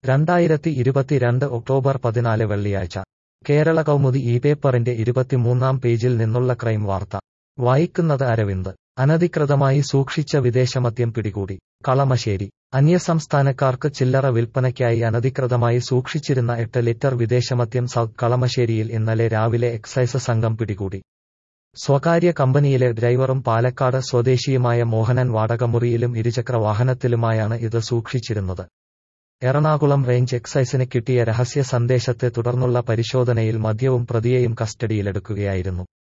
രണ്ടായിരത്തി ഇരുപത്തിരണ്ട് ഒക്ടോബർ പതിനാല് വെള്ളിയാഴ്ച കേരള കൗമുദി ഈ പേപ്പറിന്റെ ഇരുപത്തിമൂന്നാം പേജിൽ നിന്നുള്ള ക്രൈം വാർത്ത വായിക്കുന്നത് അരവിന്ദ് അനധികൃതമായി സൂക്ഷിച്ച വിദേശമദ്യം പിടികൂടി കളമശ്ശേരി അന്യസംസ്ഥാനക്കാർക്ക് ചില്ലറ വിൽപ്പനയ്ക്കായി അനധികൃതമായി സൂക്ഷിച്ചിരുന്ന എട്ട് ലിറ്റർ വിദേശമദ്യം സൗത്ത് കളമശ്ശേരിയിൽ ഇന്നലെ രാവിലെ എക്സൈസ് സംഘം പിടികൂടി സ്വകാര്യ കമ്പനിയിലെ ഡ്രൈവറും പാലക്കാട് സ്വദേശിയുമായ മോഹനൻ വാടകമുറിയിലും ഇരുചക്ര വാഹനത്തിലുമായാണ് ഇത് സൂക്ഷിച്ചിരുന്നത് എറണാകുളം റേഞ്ച് എക്സൈസിന് കിട്ടിയ രഹസ്യ സന്ദേശത്തെ തുടർന്നുള്ള പരിശോധനയിൽ മദ്യവും പ്രതിയെയും കസ്റ്റഡിയിലെടുക്കുകയായിരുന്നു